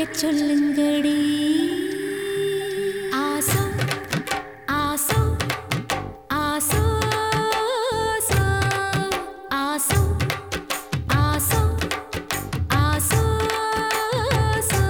வைக்கச் சொல்லுங்கடி ஆசோ ஆசோ ஆசோ சோ. ஆசோ ஆசோ ஆசோ சோ.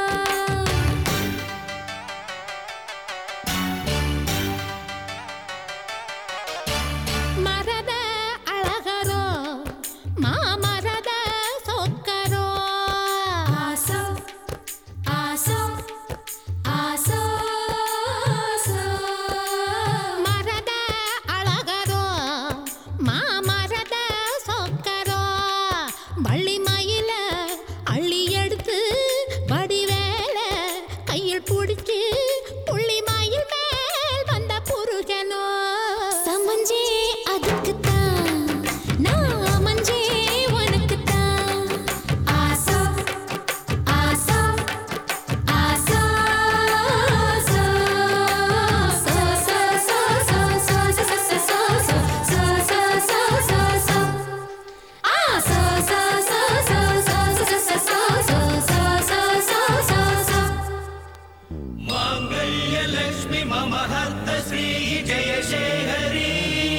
மரத அழகரோ மாமரத சொக்கரோ ஆசோ ஆசோ ஆசோ சோ. மரத அழகரோ மாமரத சொக்கரோ வள்ளி மயில அள்ளி எடுத்து வடிவேல கையில் பிடிச்சு புள்ளி மயில் மேல் வந்த புருஷனோ சமஞ்சே அதுக்குத்தான் நான் அமஞ்சே உனக்குத்தான் ஆசோ ஆசோ ஆசோ சோ. சோ, சோ, சோ, சோ, சோ, சோ, சோ, சோ, சோ, சோ, சோ, சோ, சோ, சோ. ஆ, சோ, சோ, சோ, சோ, சோ, சோ, சோ, சோ, சோ, சோ, சோ, சோ, சோ, சோ. माङ्गल्यलक्ष्मि मम हर्त श्री जयशेखरी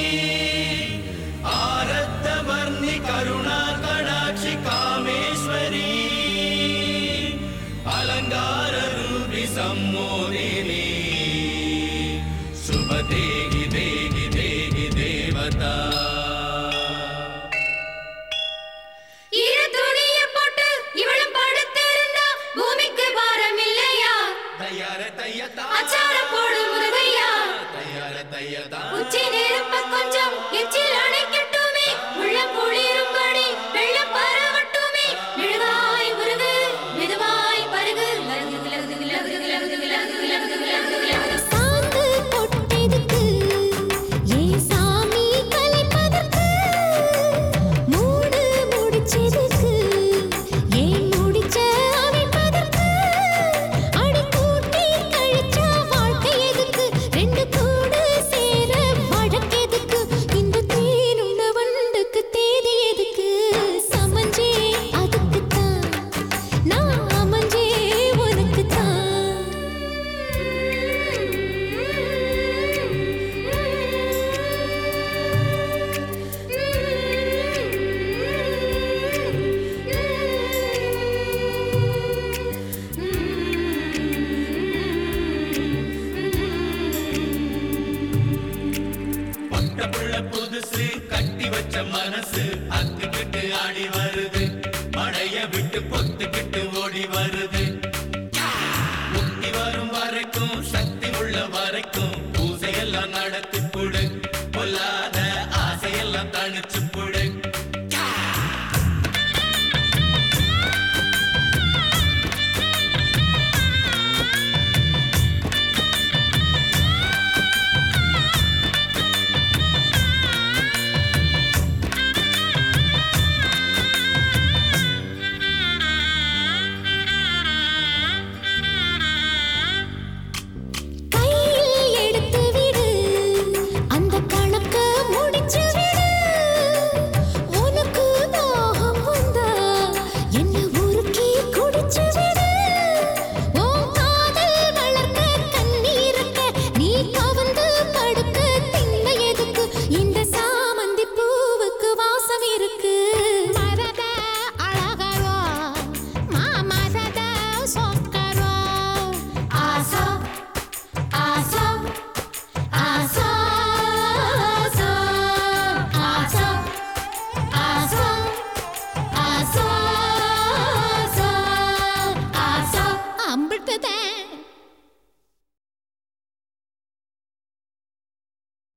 आरद्धवर्णि करुणा कडाक्षि कामेश्वरी अलङ्काररूपि सम्मोदिनी शुभ देहि देहि देहि देवता இரு துணிய போட்டு இவளும் படுத்திருந்தா பூமிக்கு பாரம் இல்லையா तय्यार तय्यता அச்சாரம் போடு முருகையா तय्यार तय्यता உச்சி நெருப்ப கொஞ்சம் எச்சில் அணைக்கட்டுமே உள்ள குளிரும்படி வெள்ளம் பரவட்டுமே மெழுகாய் முருகு மெதுவாய் பருகு லகுது லகுது லகுது லகுது லகுது லகுது லகுது லகுது சாந்து பொட்டெதுக்கு ஏ சாமி கலைப்பதற்கு மூடு முடிச்சதுக்கு ஏன் முடிச்ச அமைப்பதற்கு அடி கூட்டி கழிச்சா வாழ்க்கை எதுக்கு ரெண்டு கூடு சேர வழக்கெதுக்கு இந்த தேனுள்ள வண்டுக்கு தேதி எதுக்கு சமஞ்சே அதுக்குத்தான் நான் அமைஞ்சே பட்ட புள்ள புதுசு கட்டி வச்ச மனசு அத்துக்கிட்டு ஆடி வருது மடைய விட்டு பொத்துக்கிட்டு ஓடி வருது முக்தி வரும் வரைக்கும் சக்தி உள்ள வரைக்கும் பூசையெல்லாம் நடத்தி கொடு பொல்லா